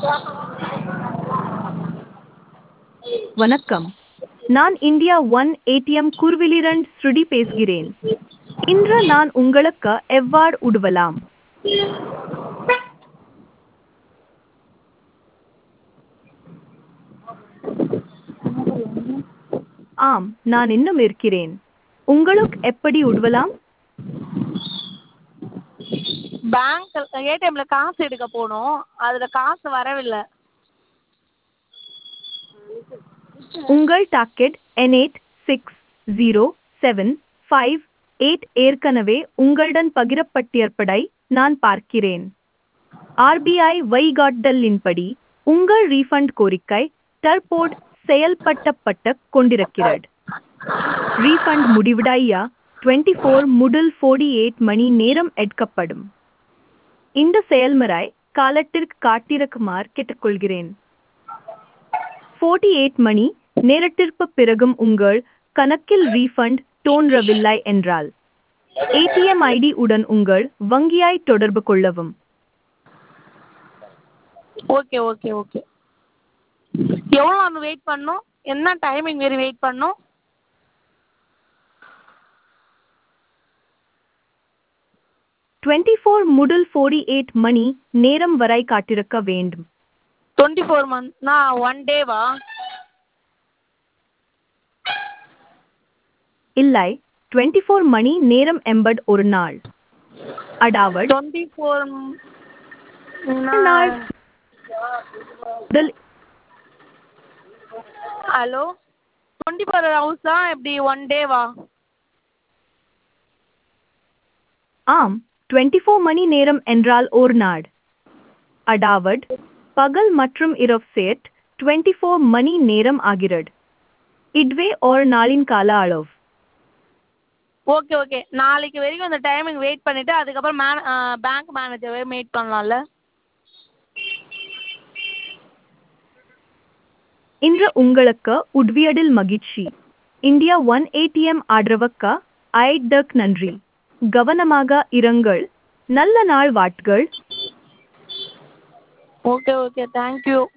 வணக்கம் நான் India one ATM குர்விலிரண்ட் ஸ்ருடி பேசுகிறேன் இன்று நான் உங்களுக்கு எவ்வாறு உதவலாம் ஆம் நான் இன்னும் இருக்கிறேன் உங்களுக்கு எப்படி உதவலாம் பேங்க் ஏடிஎம்ல காசு எடுக்க போனோம் அதில் காசு வரவில்லை உங்கள் டாக்கெட் என் eight six zero seven five eight ஏற்கனவே உங்களுடன் பகிரப்பட்டிருப்பதை நான் பார்க்கிறேன் ஆர்பிஐ வழிகாட்டலின்படி உங்கள் ரீஃபண்ட் கோரிக்கை தற்போது செயல்படுத்தப்பட்டு கொண்டிருக்கிறது ரீஃபண்ட் முடிவடைய டுவெண்ட்டி ஃபோர் முதல் ஃபோர்டி எயிட் மணி நேரம் எடுக்கப்படும் இந்த செயல்முறை காலத்திற்கு காட்டிருக்குமாறு கேட்டுக்கொள்கிறேன் ஃபோர்ட்டி எயிட் மணி நேரத்திற்கு பிறகும் உங்கள் கணக்கில் ரீஃபண்ட் தோன்றவில்லை என்றால் ஏடிஎம் ஐடி உடன் உங்கள் வங்கியை தொடர்பு கொள்ளவும் ஓகே ஓகே ஓகே எவ்வளோ நேரம் வெயிட் பண்ணணும் என்ன டைமிங் வரை வெயிட் பண்ணணும் டுவெண்ட்டி ஃபோர் முதல் ஃபோர்டி எயிட் மணி நேரம் வரை காட்டிருக்க வேண்டும் டுவெண்ட்டி ஃபோர் மந்த்னா ஒன் டேவா இல்லை டுவெண்ட்டி ஃபோர் மணி நேரம் எண்பது ஒரு நாள் அதாவது டுவெண்ட்டி ஃபோர் நாள் முதல் ஹலோ டுவெண்ட்டி ஃபோர் ஹவர்ஸ் தான் எப்படி ஒன் டேவா ஆம் டுவெண்ட்டி ஃபோர் மணி நேரம் என்றால் ஒரு நாள் அதாவது பகல் மற்றும் இரவு சேர்த்து டுவெண்ட்டி ஃபோர் மணி நேரம் ஆகிறது இதுவே ஒரு நாளின் கால அளவு ஓகே ஓகே நாளைக்கு வரைக்கும் அந்த டைமிங் வெயிட் பண்ணிவிட்டு அதுக்கப்புறம் மேன பேங்க் மேனேஜரை மீட் பண்ணலாம்ல இன்று உங்களுக்கு உதவியதில் மகிழ்ச்சி இந்தியா ஒன் ஏடிஎம் ஆதரவுக்கு ஐடக் நன்றி கவனமாக இருங்கள் நல்ல நாள் வாட்கள் ஓகே ஓகே தேங்க்யூ